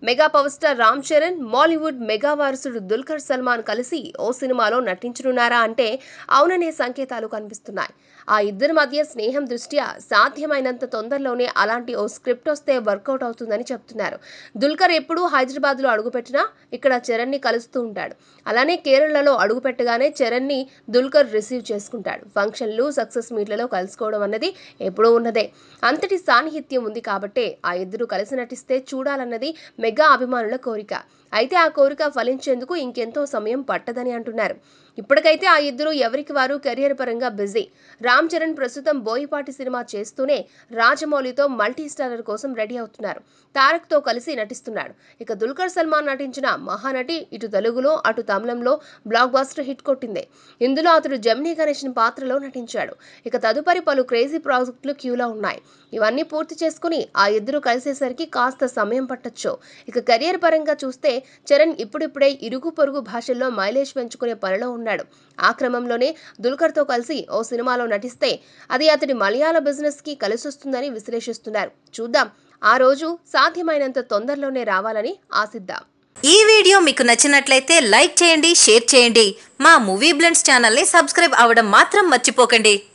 mega power star Ram Charan Mollywood mega వారసుడు దుల్కర్ సల్మాన్ కలిసి ఓ సినిమాలో నటించనున్నారా అంటే అవుననే సంకేతాలు కనిపిస్తున్నాయి ఆ ఇద్దరి మధ్య స్నేహం దృష్ట్యా సాధ్యమైనంత తొందరలోనే అలాంటి ఓ స్క్రిప్ట్ వస్తే వర్కౌట్ అవుతుందని చెప్తున్నారు దుల్కర్ ఎప్పుడూ హైదరాబాద్లో అడుగుపెట్టినా ఇక్కడ చరణ్ని కలుస్తూ ఉంటాడు అలానే కేరళలో అడుగుపెట్టగానే చరణ్ని దుల్కర్ రిసీవ్ చేసుకుంటాడు ఫంక్షన్లు సక్సెస్ మీట్లలో కలుసుకోవడం అన్నది ఎప్పుడూ ఉన్నదే అంతటి సాన్నిహిత్యం ఉంది కాబట్టే ఆ ఇద్దరు కలిసి నటిస్తే చూడాలన్నది మెగా అభిమానుల కోరిక అయితే ఆ కోరిక ఫలించేందుకు ఇంకెంతో సమయం పట్టదని అంటున్నారు ఇప్పటికైతే ఆ ఇద్దరు ఎవరికి వారు కెరియర్ పరంగా బిజీ రామ్ చరణ్ ప్రస్తుతం బోయపాటి సినిమా చేస్తూనే రాజమౌళితో మల్టీ స్టారర్ కోసం రెడీ అవుతున్నారు తారక్తో కలిసి నటిస్తున్నాడు ఇక దుల్కర్ సల్మాన్ నటించిన మహానటి ఇటు తెలుగులో అటు తమిళంలో బ్లాక్ బాస్టర్ హిట్ కొట్టింది ఇందులో అతడు జమినీ గణేషన్ పాత్రలో నటించాడు ఇక తదుపరి పలు క్రేజీ ప్రాజెక్టులు క్యూలో ఉన్నాయి ఇవన్నీ పూర్తి చేసుకుని ఆ ఇద్దరు కలిసేసరికి కాస్త సమయం పట్టొచ్చు ఇక కెరియర్ పరంగా చూస్తే చరణ్ ఇప్పుడిప్పుడే ఇరుగు పొరుగు భాషల్లో మైలేజ్ పెంచుకునే పనిలో ఉన్నాడు ఆ క్రమంలోనే దుల్కర్తో కలిసి ఓ సినిమాలో నటిస్తే అది అతడి మలయాళ బిజినెస్కి కలిసొస్తుందని విశ్లేషిస్తున్నారు చూద్దాం ఆ రోజు సాధ్యమైనంత తొందరలోనే రావాలని ఆశిద్దాం ఈ వీడియో మీకు నచ్చినట్లయితే లైక్ చేయండి షేర్ చేయండి మా మూవీ బ్లెండ్స్ ఛానల్ని సబ్స్క్రైబ్ అవ్వడం మాత్రం మర్చిపోకండి